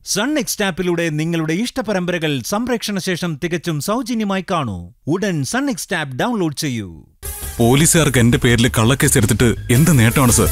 Sun next ആപ്പിലൂടെ നിങ്ങളുടെ ഇഷ്ടപരമ്പരകൾ സംപ്രേക്ഷണ ശേഷം തികച്ചും സൗജന്യമായി കാണൂ ഉടൻ സൺ നെക്സ്റ്റ് ആപ്പ് ഡൗൺലോഡ് ചെയ്യൂ പോലീസുകാർക്ക് എന്റെ പേരിൽ കള്ളക്കേസ് എടുത്തിട്ട് എന്ത് നേട്ടമാണ് സർ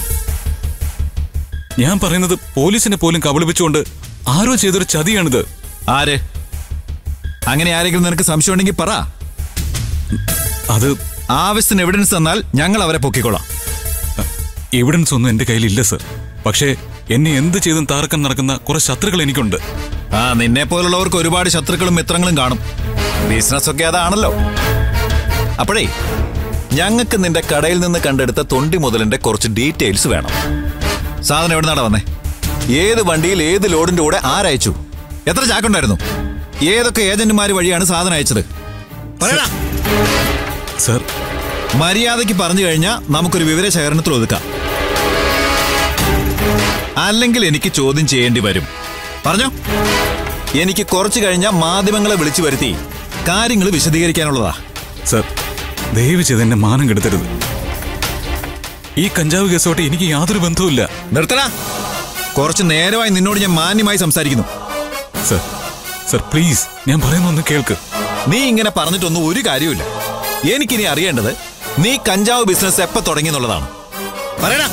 ഞാൻ പറയുന്നത് പോലീസിനെ പോലും കബളിപ്പിച്ചുകൊണ്ട് ആരോ ചെയ്തൊരു ചതിയാണിത് ആര് അങ്ങനെ ആരെങ്കിലും നിനക്ക് സംശയം ഉണ്ടെങ്കിൽ പറ അത് ആവശ്യത്തിന് എവിഡൻസ് തന്നാൽ ഞങ്ങൾ അവരെ പൊക്കിക്കൊള്ളാം എവിഡൻസ് ഒന്നും എന്റെ കയ്യിലില്ല സർ പക്ഷേ എന്നെ എന്ത് ചെയ്തും താർക്കം നടക്കുന്ന കുറെ ശത്രുക്കൾ എനിക്കുണ്ട് ആ നിന്നെ പോലുള്ളവർക്ക് ഒരുപാട് ശത്രുക്കളും മിത്രങ്ങളും കാണും ബിസിനസ് ഒക്കെ അതാണല്ലോ അപ്പോഴേ ഞങ്ങൾക്ക് നിന്റെ കടയിൽ നിന്ന് കണ്ടെടുത്ത തൊണ്ടി മുതലിന്റെ കുറച്ച് ഡീറ്റെയിൽസ് വേണം സാധനം എവിടെ നിന്നാണ് വന്നേ ഏത് വണ്ടിയിൽ ഏത് ലോഡിന്റെ കൂടെ ആരയച്ചു എത്ര ചാക്കുണ്ടായിരുന്നു ഏതൊക്കെ ഏജന്റുമാർ വഴിയാണ് സാധനം അയച്ചത് പറയടാ സർ മര്യാദയ്ക്ക് പറഞ്ഞു കഴിഞ്ഞാൽ നമുക്കൊരു വിവര ശേഖരണത്തിൽ ഒതുക്കാം അല്ലെങ്കിൽ എനിക്ക് ചോദ്യം ചെയ്യേണ്ടി വരും പറഞ്ഞോ എനിക്ക് കുറച്ചു കഴിഞ്ഞാൽ മാധ്യമങ്ങളെ വിളിച്ചു വരുത്തി കാര്യങ്ങൾ വിശദീകരിക്കാനുള്ളതാ സർ ദയവ് ചെയ്ത് എന്നെ മാനം കെടുത്തരുത് ഈ കഞ്ചാവ് കേസോട്ട് എനിക്ക് യാതൊരു ബന്ധവുമില്ല നിർത്തടാ കുറച്ച് നേരമായി നിന്നോട് ഞാൻ മാന്യമായി സംസാരിക്കുന്നു സർ സർ പ്ലീസ് ഞാൻ പറയുന്നൊന്ന് കേൾക്ക് നീ ഇങ്ങനെ പറഞ്ഞിട്ടൊന്നും ഒരു കാര്യമില്ല എനിക്കിനി അറിയേണ്ടത് നീ കഞ്ചാവ് ബിസിനസ് എപ്പോ തുടങ്ങി എന്നുള്ളതാണ് പറയടാ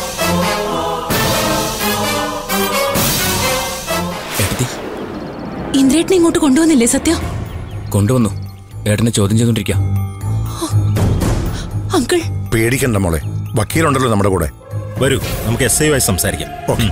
ഏട്ടത്തി ഇന്ദ്രേട്ടനെ ഇങ്ങോട്ട് കൊണ്ടുവന്നില്ലേ സത്യ കൊണ്ടുവന്നു ഏട്ടനെ ചോദ്യം ചെയ്തോണ്ടിരിക്കാം അങ്കിൾ പേടിക്കണ്ട മോളെ വക്കീലുണ്ടല്ലോ നമ്മുടെ കൂടെ വരൂ നമുക്ക് എസ് ഐ ആയി സംസാരിക്കാം ഓക്കെ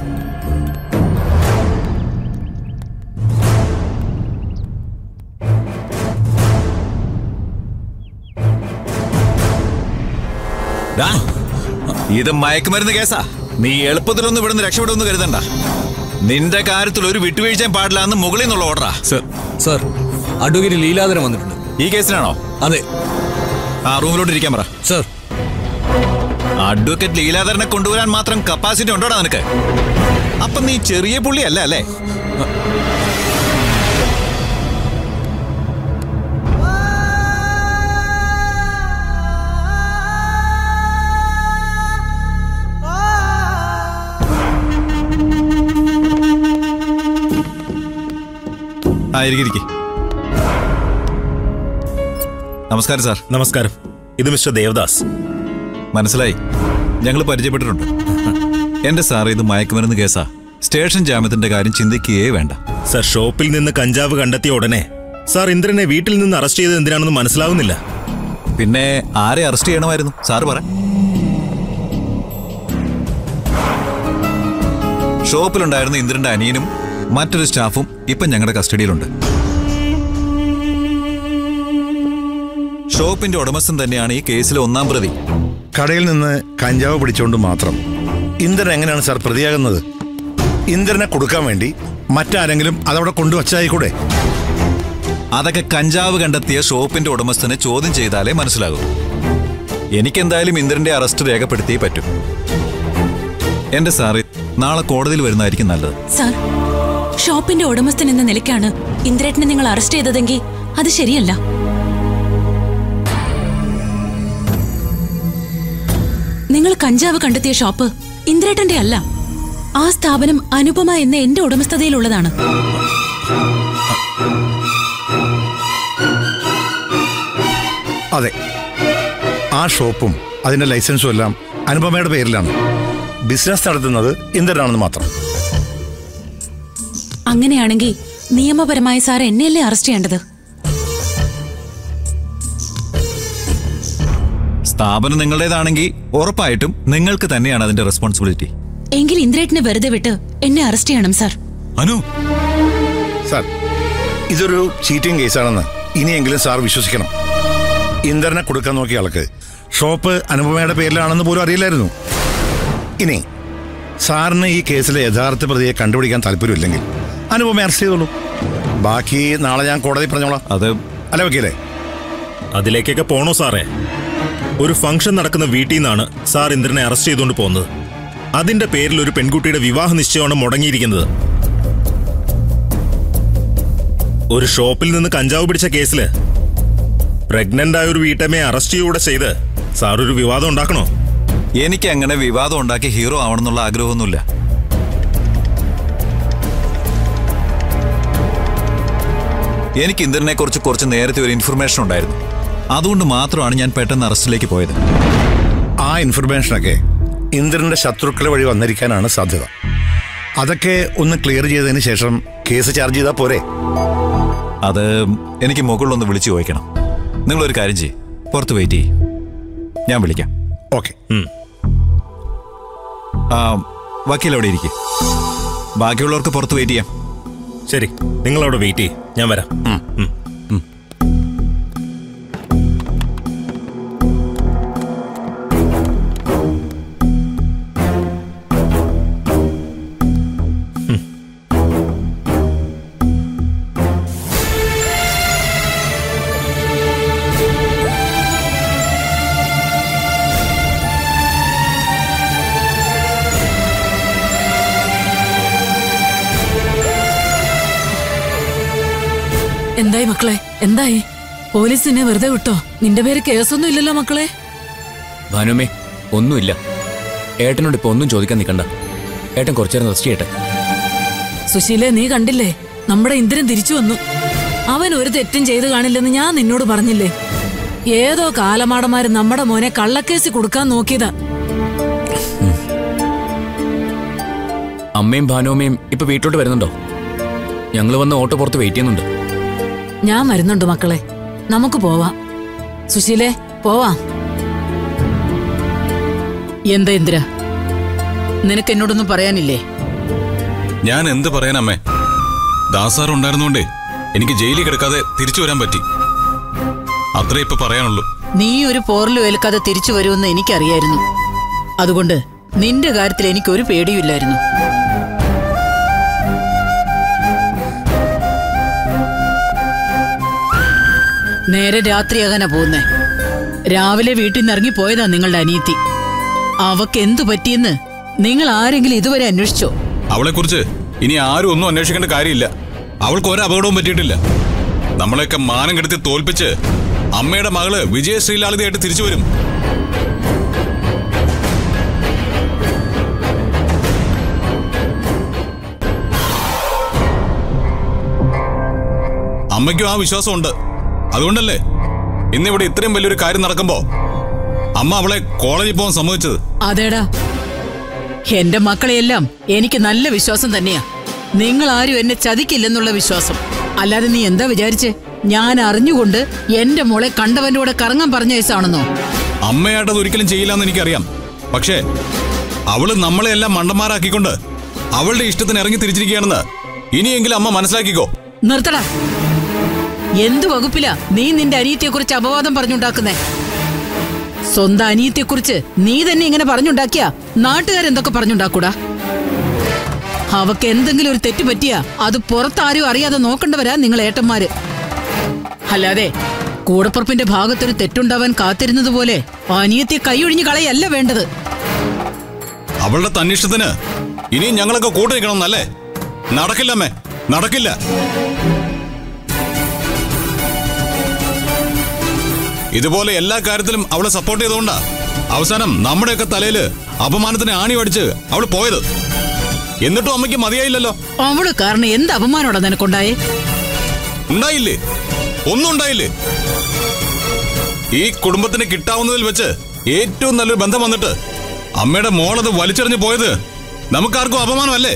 ദാ, ഇത് മയക്കുമരുന്ന് കേസാ നീ എളുപ്പത്തിലൊന്നും ഇവിടുന്ന് രക്ഷപ്പെടുമെന്ന് കരുതണ്ട നിന്റെ കാര്യത്തിൽ ഒരു വിട്ടുവീഴ്ചയും പാടില്ല എന്ന് മുകളിൽ നിന്നുള്ള ഓർഡറാ സർ സർ അഡ്വക്കേറ്റ് ലീലാധരൻ വന്നിട്ടുണ്ട് ഈ കേസിനാണോ അതെ ആ റൂമിലോട്ട് ഇരിക്കാൻ പറ സർ അഡ്വക്കേറ്റ് ലീലാധരനെ കൊണ്ടുവരാൻ മാത്രം കപ്പാസിറ്റി ഉണ്ടോടാ നിനക്ക് അപ്പൊ നീ ചെറിയ പുള്ളി അല്ല അല്ലേ ആ ഇരിക്കിരിക്കെ നമസ്കാരം സാർ നമസ്കാരം ഇത് മിസ്റ്റർ ദേവദാസ് മനസ്സിലായി ഞങ്ങൾ പരിചയപ്പെട്ടിട്ടുണ്ട് എന്റെ സാർ ഇത് മയക്കുമരുന്ന് കേസാ സ്റ്റേഷൻ ജാമ്യത്തിന്റെ കാര്യം ചിന്തിക്കുകയേ വേണ്ട സർ ഷോപ്പിൽ നിന്ന് കഞ്ചാവ് കണ്ടെത്തിയ ഉടനെ സാർ ഇന്ദ്രനെ വീട്ടിൽ നിന്ന് അറസ്റ്റ് ചെയ്തത് എന്തിനാണെന്ന് മനസ്സിലാവുന്നില്ല പിന്നെ ആരെ അറസ്റ്റ് ചെയ്യണമായിരുന്നു സാറ് പറ ഷോപ്പിലുണ്ടായിരുന്ന ഇന്ദ്രന്റെ അനിയനും മറ്റൊരു സ്റ്റാഫും ഇപ്പം ഞങ്ങളുടെ കസ്റ്റഡിയിലുണ്ട് ഷോപ്പിന്റെ ഉടമസ്ഥൻ തന്നെയാണ് ഈ കേസിലെ ഒന്നാം പ്രതി കടയിൽ നിന്ന് കഞ്ചാവ് പിടിച്ചുകൊണ്ട് മാത്രം ഇന്ദ്രൻ എങ്ങനെയാണ് സാർ പ്രതിയാകുന്നത് ഇന്ദ്രനെ കൊടുക്കാൻ വേണ്ടി മറ്റാരെങ്കിലും അതവിടെ കൊണ്ടുവച്ചായിക്കൂടെ അതൊക്കെ കഞ്ചാവ് കണ്ടെത്തിയ ഷോപ്പിന്റെ ഉടമസ്ഥനെ ചോദ്യം ചെയ്താലേ മനസ്സിലാകൂ എനിക്കെന്തായാലും ഇന്ദ്രന്റെ അറസ്റ്റ് രേഖപ്പെടുത്തിയേ പറ്റൂ എന്റെ സാറ് നാളെ കോടതിയിൽ വരുന്നതായിരിക്കും നല്ലത് സാർ ഷോപ്പിന്റെ ഉടമസ്ഥൻ എന്ന നിലയ്ക്കാണ് ഇന്ദ്രേട്ടനെ നിങ്ങൾ അറസ്റ്റ് ചെയ്തതെങ്കിൽ അത് ശരിയല്ല നിങ്ങൾ കഞ്ചാവ് കണ്ടെത്തിയ ഷോപ്പ് ഇന്ദ്രേട്ടന്റെ അല്ല ആ സ്ഥാപനം അനുപമ എന്ന എന്റെ ഉടമസ്ഥതയിലുള്ളതാണ് അതെ ആ ഷോപ്പും അതിന്റെ ലൈസൻസും എല്ലാം അനുപമയുടെ പേരിലാണ് ബിസിനസ് നടത്തുന്നത് ഇന്ദ്രനാണെന്ന് മാത്രം അങ്ങനെയാണെങ്കിൽ നിയമപരമായി സാർ എന്നെയല്ലേ അറസ്റ്റ് ചെയ്യേണ്ടത് സ്ഥാപനം നിങ്ങളുടേതാണെങ്കിൽ ഉറപ്പായിട്ടും നിങ്ങൾക്ക് തന്നെയാണ് അതിന്റെ റെസ്പോൺസിബിലിറ്റി എങ്കിൽ ഇന്ദ്രേട്ടനെ വെറുതെ വിട്ട് എന്നെ അറസ്റ്റ് ചെയ്യണം സാർ അനു സാർ ഇതൊരു ചീറ്റിംഗ് കേസാണെന്ന് ഇനിയെങ്കിലും സാർ വിശ്വസിക്കണം ഇന്ദ്രനെ കൊടുക്കാൻ നോക്കിയ ആൾക്ക് ഷോപ്പ് അനുപമയുടെ പേരിലാണെന്ന് പോലും അറിയില്ലായിരുന്നു ഇനി സാറിന് ഈ കേസിലെ യഥാർത്ഥ പ്രതിയെ കണ്ടുപിടിക്കാൻ താല്പര്യമില്ലെങ്കിൽ അനുപമ അറസ്റ്റ് ചെയ്തോളൂ ബാക്കി നാളെ ഞാൻ കോടതി പറഞ്ഞോളാം അത് അല്ല വക്കീലേ അതിലേക്കൊക്കെ പോണോ സാറേ ഒരു ഫംഗ്ഷൻ നടക്കുന്ന വീട്ടിൽ നിന്നാണ് സാർ ഇന്ദ്രനെ അറസ്റ്റ് ചെയ്തുകൊണ്ട് പോകുന്നത് അതിന്റെ പേരിൽ ഒരു പെൺകുട്ടിയുടെ വിവാഹ നിശ്ചയമാണ് മുടങ്ങിയിരിക്കുന്നത് ഒരു ഷോപ്പിൽ നിന്ന് കഞ്ചാവ് പിടിച്ച കേസില് പ്രഗ്നന്റ് ആയ ഒരു വീട്ടമ്മയെ അറസ്റ്റ് ചെയ്യുകൂടെ ചെയ്ത് സാർ ഒരു വിവാദം ഉണ്ടാക്കണോ എനിക്ക് അങ്ങനെ വിവാദം ഉണ്ടാക്കി ഹീറോ ആവണമെന്നുള്ള ആഗ്രഹമൊന്നുമില്ല എനിക്ക് ഇന്ദ്രനെ കുറിച്ച് കുറച്ച് നേരത്തെ ഒരു ഇൻഫർമേഷൻ ഉണ്ടായിരുന്നു അതുകൊണ്ട് മാത്രമാണ് ഞാൻ പെട്ടെന്ന് അറസ്റ്റിലേക്ക് പോയത് ആ ഇൻഫർമേഷനൊക്കെ ഇന്ദ്രന്റെ ശത്രുക്കളെ വഴി വന്നിരിക്കാനാണ് സാധ്യത അതൊക്കെ ഒന്ന് ക്ലിയർ ചെയ്തതിന് ശേഷം കേസ് ചാർജ് ചെയ്താൽ പോരെ അത് എനിക്ക് മുകളിലൊന്ന് വിളിച്ചു ചോദിക്കണം നിങ്ങളൊരു കാര്യം ചെയ്യ് പുറത്ത് വെയിറ്റ് ചെയ്യ് ഞാൻ വിളിക്കാം ഓക്കെ ആ വക്കീൽ അവിടെ ഇരിക്കും ബാക്കിയുള്ളവർക്ക് പുറത്ത് വെയിറ്റ് ചെയ്യാം ശരി നിങ്ങൾ അവിടെ വെയിറ്റ് ചെയ്യ് ഞാൻ വരാം ഉം. എന്തായി മക്കളെ എന്തായി പോലീസ് നിന്നെ വെറുതെ വിട്ടോ നിന്റെ പേര് കേസൊന്നും ഇല്ലല്ലോ മക്കളെ ഭാനുമേ ഒന്നുമില്ല ഏട്ടനോട് ഇപ്പൊ ഒന്നും ചോദിക്കാൻ നിൽക്കണ്ട ഏട്ടൻ കുറച്ചേരം റെസ്റ്റ് ചെയ്യട്ടെ സുശീലെ നീ കണ്ടില്ലേ നമ്മുടെ ഇന്ദ്രൻ തിരിച്ചു വന്നു അവൻ ഒരു തെറ്റും ചെയ്തു കാണില്ലെന്ന് ഞാൻ നിന്നോട് പറഞ്ഞില്ലേ ഏതോ കാലമാടന്മാര് നമ്മുടെ മോനെ കള്ളക്കേസ് കൊടുക്കാൻ നോക്കിയതാ അമ്മയും ഭാനുമ്മയും ഇപ്പൊ വീട്ടിലോട്ട് വരുന്നുണ്ടോ ഞങ്ങൾ വന്ന് ഓട്ടോ പുറത്ത് വെയിറ്റ് ചെയ്യുന്നുണ്ട് ഞാൻ വരുന്നുണ്ട് മക്കളെ നമുക്ക് പോവാം സുശീലേ പോവാം എന്താ ഇന്ദ്ര നിനക്ക് എന്നോടൊന്നും പറയാനില്ലേ ഞാൻ എന്ത് പറയാനമ്മേ ദാസാർ ഉണ്ടായിരുന്നോണ്ടേ എനിക്ക് ജയിലിൽ കിടക്കാതെ തിരിച്ചു വരാൻ പറ്റി അത്രേ ഇപ്പൊ പറയാനുള്ളൂ നീ ഒരു പോറലും ഏൽക്കാതെ തിരിച്ചു വരുമെന്ന് എനിക്കറിയായിരുന്നു അതുകൊണ്ട് നിന്റെ കാര്യത്തിൽ എനിക്കൊരു പേടിയുമില്ലായിരുന്നു നേരെ രാത്രിയാകാനാ പോകുന്നേ രാവിലെ വീട്ടിൽ നിന്ന് ഇറങ്ങിപ്പോയതാ നിങ്ങളുടെ അനിയത്തി അവക്ക് എന്തു പറ്റിയെന്ന് നിങ്ങൾ ആരെങ്കിലും ഇതുവരെ അന്വേഷിച്ചോ അവളെക്കുറിച്ച് ഇനി ആരും ഒന്നും അന്വേഷിക്കേണ്ട കാര്യമില്ല അവൾക്ക് ഒരു അപകടവും പറ്റിയിട്ടില്ല നമ്മളെയൊക്കെ മാനം കെടുത്തി തോൽപ്പിച്ച് അമ്മയുടെ മകള് വിജയ ശ്രീലാളിതയായിട്ട് തിരിച്ചു വരും അമ്മയ്ക്കും ആ വിശ്വാസമുണ്ട് അതുകൊണ്ടല്ലേ ഇന്നിവിടെ ഇത്രയും വലിയൊരു കാര്യം നടക്കുമ്പോ അമ്മ അവളെ കോളേജിൽ പോകാൻ സമ്മതിച്ചത് അതേടാ എന്റെ മക്കളെയെല്ലാം എനിക്ക് നല്ല വിശ്വാസം തന്നെയാ നിങ്ങൾ ആരും എന്നെ ചതിക്കില്ലെന്നുള്ള വിശ്വാസം അല്ലാതെ നീ എന്താ വിചാരിച്ചേ ഞാൻ അറിഞ്ഞുകൊണ്ട് എന്റെ മോളെ കണ്ടവന്റെ കൂടെ കറങ്ങാൻ പറഞ്ഞ വയസ്സാണെന്നോ അമ്മയായിട്ടത് ഒരിക്കലും ചെയ്യില്ലെന്ന് എനിക്കറിയാം പക്ഷേ അവള് നമ്മളെല്ലാം മണ്ടന്മാരാക്കിക്കൊണ്ട് അവളുടെ ഇഷ്ടത്തിന് ഇറങ്ങി തിരിച്ചിരിക്കുകയാണെന്ന് ഇനിയെങ്കിലും അമ്മ മനസ്സിലാക്കിക്കോ നിർത്തടാ എന്ത് വകുപ്പിലാ നീ നിന്റെ അനിയത്തിയെ കുറിച്ച് അപവാദം പറഞ്ഞുണ്ടാക്കുന്നേ സ്വന്തം അനിയത്തിയെ കുറിച്ച് നീ തന്നെ ഇങ്ങനെ പറഞ്ഞുണ്ടാക്കിയാ നാട്ടുകാരെന്തൊക്കെ പറഞ്ഞുണ്ടാക്കൂടാ അവക്ക് എന്തെങ്കിലും ഒരു തെറ്റ് പറ്റിയാ അത് പുറത്താരും അറിയാതെ നോക്കണ്ടവരാ നിങ്ങൾ ഏട്ടന്മാര് അല്ലാതെ കൂടപ്പുറപ്പിന്റെ ഭാഗത്തൊരു തെറ്റുണ്ടാവാൻ കാത്തിരുന്നത് പോലെ അനിയത്തെ കൈയൊഴിഞ്ഞു കളയല്ല വേണ്ടത് അവളുടെ തന്നിഷ്ടത്തിന് ഇനിയും ഞങ്ങളൊക്കെ കൂട്ടു നിൽക്കണമെന്നല്ലേ നടക്കില്ലമ്മേ നടക്കില്ല ഇതുപോലെ എല്ലാ കാര്യത്തിലും അവളെ സപ്പോർട്ട് ചെയ്തുകൊണ്ടാ അവസാനം നമ്മുടെയൊക്കെ തലയില് അപമാനത്തിന് ആണി അടിച്ച് അവൾ പോയത് എന്നിട്ടും അമ്മയ്ക്ക് മതിയായില്ലല്ലോ അവള് കാരണം എന്ത് അപമാനോടാ നിനക്കുണ്ടായേ ഉണ്ടായില്ലേ ഒന്നും ഉണ്ടായില്ലേ ഈ കുടുംബത്തിന് കിട്ടാവുന്നതിൽ വെച്ച് ഏറ്റവും നല്ലൊരു ബന്ധം വന്നിട്ട് അമ്മയുടെ മോളത് വലിച്ചെറിഞ്ഞു പോയത് നമുക്കാർക്കും അപമാനമല്ലേ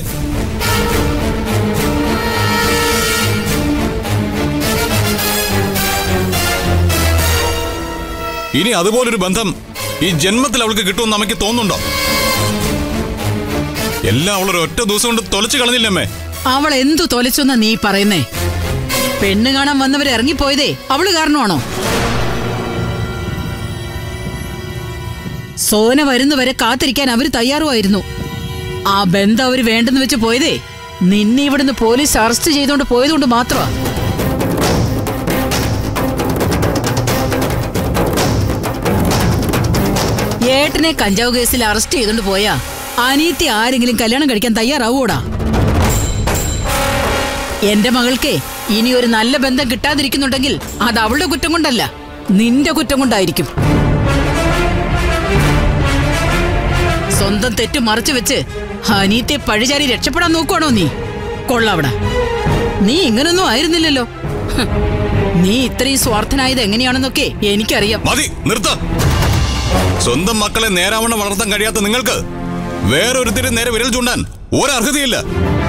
ഇനി അതുപോലൊരു ബന്ധം ഈ ജന്മത്തിൽ അവൾക്ക് കിട്ടുമെന്ന് അമ്മയ്ക്ക് തോന്നുന്നുണ്ടോ എല്ലാം അവളൊരു ഒറ്റ ദിവസം കൊണ്ട് തൊലച്ചു കളഞ്ഞില്ലമ്മേ അവൾ എന്തു തൊലച്ചെന്നാ നീ പറയുന്നേ പെണ്ണ് കാണാൻ വന്നവരെ ഇറങ്ങിപ്പോയതേ അവള് കാരണമാണോ സോന വരുന്നവരെ കാത്തിരിക്കാൻ അവര് തയ്യാറുമായിരുന്നു ആ ബന്ധം അവര് വേണ്ടെന്ന് വെച്ച് പോയതേ നിന്നെ ഇവിടുന്ന് പോലീസ് അറസ്റ്റ് ചെയ്തുകൊണ്ട് പോയതുകൊണ്ട് മാത്രമാ ഏട്ടനെ കഞ്ചാവ് കേസിൽ അറസ്റ്റ് ചെയ്തുകൊണ്ട് പോയാ അനിയത്തി ആരെങ്കിലും കല്യാണം കഴിക്കാൻ തയ്യാറാവൂടാ എന്റെ മകൾക്കേ ഇനി ഒരു നല്ല ബന്ധം കിട്ടാതിരിക്കുന്നുണ്ടെങ്കിൽ അത് അവളുടെ കുറ്റം കൊണ്ടല്ല നിന്റെ കുറ്റം കൊണ്ടായിരിക്കും സ്വന്തം തെറ്റ് മറച്ചു വെച്ച് അനിയത്തെ പഴിചാരി രക്ഷപ്പെടാൻ നോക്കുവാണോ നീ കൊള്ളാവട നീ ഇങ്ങനൊന്നും ആയിരുന്നില്ലല്ലോ ഹ്. നീ ഇത്രയും സ്വാർത്ഥനായത് എങ്ങനെയാണെന്നൊക്കെ എനിക്കറിയാം മതി നിർത്ത സ്വന്തം മക്കളെ നേരാവണ്ണം വളർത്താൻ കഴിയാത്ത നിങ്ങൾക്ക് വേറൊരുത്തിരി നേരെ വിരൽ ചൂണ്ടാൻ ഒരർഹതയില്ല